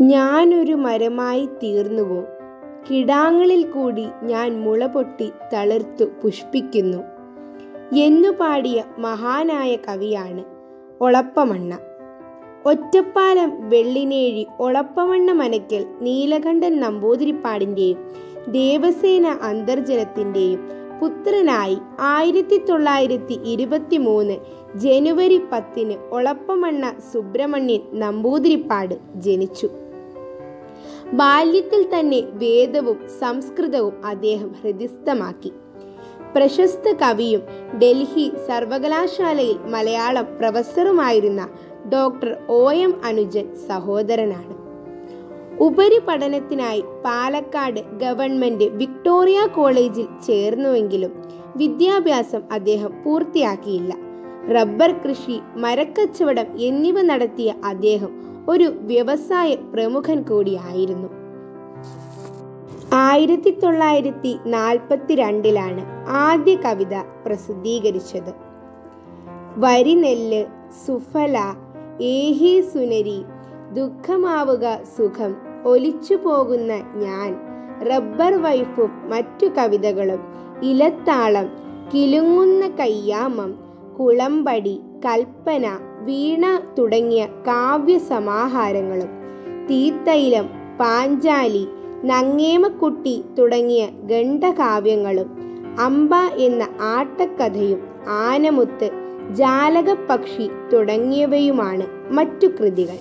ഞാനൊരു മരമായി തീർന്നുവോ കിടാങ്ങളിൽ കൂടി ഞാൻ മുളപൊട്ടി തളിർത്തു പുഷ്പിക്കുന്നു എന്നു പാടിയ മഹാനായ കവിയാണ് ഒളപ്പമണ്ണ ഒറ്റപ്പാലം വെള്ളിനേഴി ഒളപ്പമണ്ണ മനയ്ക്കൽ നീലകണ്ഠൻ നമ്പൂതിരിപ്പാടിൻ്റെയും ദേവസേന അന്തർജനത്തിൻ്റെയും പുത്രനായി ആയിരത്തി തൊള്ളായിരത്തി ഇരുപത്തി മൂന്ന് ജനുവരി പത്തിന് ഒളപ്പമണ്ണ സുബ്രഹ്മണ്യൻ നമ്പൂതിരിപ്പാട് ജനിച്ചു ബാല്യത്തിൽ തന്നെ വേദവും സംസ്കൃതവും അദ്ദേഹം ഹൃദിസ്ഥമാക്കി പ്രശസ്ത കവിയും ഡൽഹി സർവകലാശാലയിൽ മലയാളം പ്രൊഫസറുമായിരുന്ന ഡോക്ടർ ഒ എം അനുജൻ സഹോദരനാണ് ഉപരിപഠനത്തിനായി പാലക്കാട് ഗവൺമെന്റ് വിക്ടോറിയ കോളേജിൽ ചേർന്നുവെങ്കിലും വിദ്യാഭ്യാസം അദ്ദേഹം പൂർത്തിയാക്കിയില്ല റബ്ബർ കൃഷി മരക്കച്ചവടം എന്നിവ നടത്തിയ അദ്ദേഹം ഒരു വ്യവസായ പ്രമുഖൻ കൂടിയായിരുന്നു ആയിരത്തി തൊള്ളായിരത്തി നാൽപ്പത്തി രണ്ടിലാണ് ആദ്യ കവിത പ്രസിദ്ധീകരിച്ചത് വരിനെല്ല് സുഫല ഏഹി സുനരി ദുഃഖമാവുക സുഖം ഒലിച്ചു പോകുന്ന ഞാൻ റബ്ബർ വൈഫും മറ്റു കവിതകളും ഇലത്താളം കിലുങ്ങുന്ന കയ്യാമം കുളമ്പടി കൽപ്പന വീണ തുടങ്ങിയ കാവ്യ സമാഹാരങ്ങളും തീത്തൈലം പാഞ്ചാലി നങ്ങേമക്കുട്ടി തുടങ്ങിയ ഖണ്ഡകാവ്യങ്ങളും അമ്പ എന്ന ആട്ടക്കഥയും ആനമുത്ത് ജാലകപക്ഷി തുടങ്ങിയവയുമാണ് മറ്റു കൃതികൾ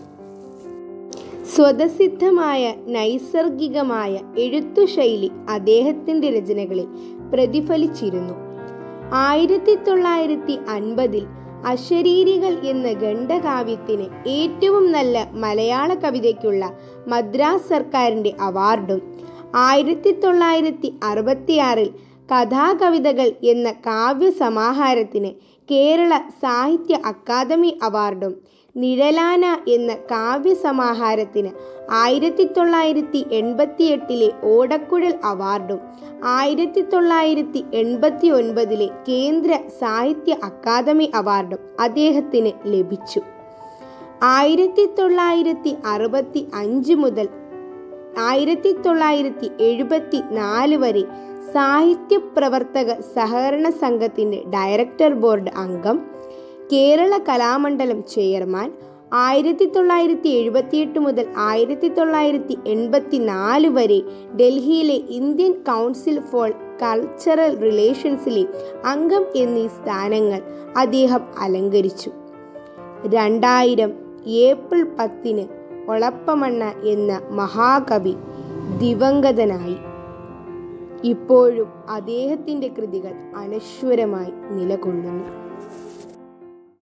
സ്വതസിദ്ധമായ നൈസർഗികമായ എഴുത്തുശൈലി അദ്ദേഹത്തിൻ്റെ രചനകളിൽ പ്രതിഫലിച്ചിരുന്നു ആയിരത്തി തൊള്ളായിരത്തി അൻപതിൽ അശരീരികൾ എന്ന ഖണ്ഡകാവ്യത്തിന് ഏറ്റവും നല്ല മലയാള കവിതയ്ക്കുള്ള മദ്രാസ് സർക്കാരിൻ്റെ അവാർഡും ആയിരത്തി തൊള്ളായിരത്തി അറുപത്തിയാറിൽ കഥാകവിതകൾ എന്ന കാവ്യ സമാഹാരത്തിന് കേരള സാഹിത്യ അക്കാദമി അവാർഡും നിഴലാന എന്ന കാവ്യ സമാഹാരത്തിന് ആയിരത്തി തൊള്ളായിരത്തി എൺപത്തി എട്ടിലെ ഓടക്കുഴൽ അവാർഡും ആയിരത്തി തൊള്ളായിരത്തി എൺപത്തി ഒൻപതിലെ കേന്ദ്ര സാഹിത്യ അക്കാദമി അവാർഡും അദ്ദേഹത്തിന് ലഭിച്ചു ആയിരത്തി തൊള്ളായിരത്തി അറുപത്തി അഞ്ച് മുതൽ ആയിരത്തി തൊള്ളായിരത്തി എഴുപത്തി നാല് വരെ സാഹിത്യ പ്രവർത്തക സഹകരണ സംഘത്തിൻ്റെ ഡയറക്ടർ ബോർഡ് അംഗം കേരള കലാമണ്ഡലം ചെയർമാൻ ആയിരത്തി തൊള്ളായിരത്തി എഴുപത്തിയെട്ട് മുതൽ ആയിരത്തി തൊള്ളായിരത്തി എൺപത്തി നാല് വരെ ഡൽഹിയിലെ ഇന്ത്യൻ കൗൺസിൽ ഫോർ കൾച്ചറൽ റിലേഷൻസിലെ അംഗം എന്നീ സ്ഥാനങ്ങൾ അദ്ദേഹം അലങ്കരിച്ചു രണ്ടായിരം ഏപ്രിൽ പത്തിന് ഒളപ്പമണ്ണ എന്ന മഹാകവി ദിവംഗതനായി ഇപ്പോഴും അദ്ദേഹത്തിൻ്റെ കൃതികൾ അനശ്വരമായി നിലകൊള്ളുന്നു